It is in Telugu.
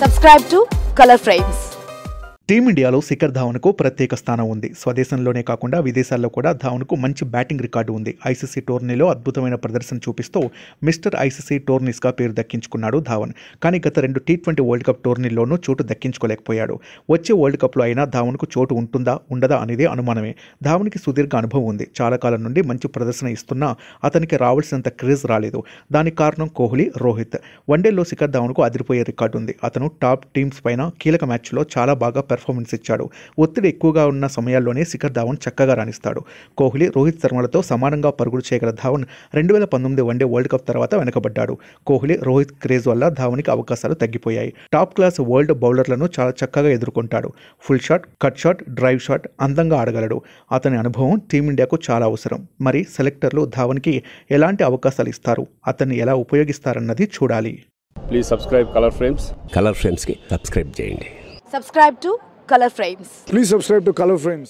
Subscribe to Color Frames. టీమిండియాలో Shikhar ధావన్కు ప్రత్యేక స్థానం ఉంది స్వదేశంలోనే కాకుండా విదేశాల్లో కూడా ధావన్కు మంచి బ్యాటింగ్ రికార్డు ఉంది ఐసీసీ టోర్నీలో అద్భుతమైన ప్రదర్శన చూపిస్తూ మిస్టర్ ఐసీసీ టోర్నీస్గా పేరు దక్కించుకున్నాడు ధావన్ కానీ గత రెండు టీ ట్వంటీ వరల్డ్ కప్ టోర్నీల్లోనూ చోటు దక్కించుకోలేకపోయాడు వచ్చే వరల్డ్ కప్లో అయినా ధావన్కు చోటు ఉంటుందా ఉండదా అనేది అనుమానమే ధావన్కి సుదీర్ఘ అనుభవం ఉంది చాలా కాలం నుండి మంచి ప్రదర్శన ఇస్తున్నా అతనికి రావాల్సినంత క్రేజ్ రాలేదు దానికి కారణం కోహ్లీ రోహిత్ వన్డేలో శిఖర్ ధావన్కు అదిరిపోయే రికార్డు ఉంది అతను టాప్ టీమ్స్ పైన కీలక మ్యాచ్లో చాలా బాగా పెర్ఫార్మెన్స్ ఇచ్చాడు ఒత్తిడి ఎక్కువగా ఉన్న సమయాల్లోనే శిఖర్ ధావన్ చక్కగా రాణిస్తాడు కోహ్లీ రోహిత్ శర్మలతో సమానంగా పరుగులు చేయగల ధావన్ రెండు వేల పంతొమ్మిది వన్డే వరల్డ్ కప్ తర్వాత వెనకబడ్డాడు కోహ్లీ రోహిత్ క్రేజ్ వల్ల ధావన్కి అవకాశాలు తగ్గిపోయాయి టాప్ క్లాస్ వరల్డ్ బౌలర్లను చాలా చక్కగా ఎదుర్కొంటాడు pull shot cut shot drive shot అందంగా ఆడగలడు అతని అనుభవం టీమిండియాకు చాలా అవసరం మరి సెలెక్టర్లు ధావన్కి ఎలాంటి అవకాశాలు ఇస్తారు అతన్ని ఎలా ఉపయోగిస్తారన్నది చూడాలి please subscribe colour frames colour ఫ్రేమ్స్కి సబ్స్క్రైబ్ చేయండి Subscribe to Color Frames. Please subscribe to Color Frames.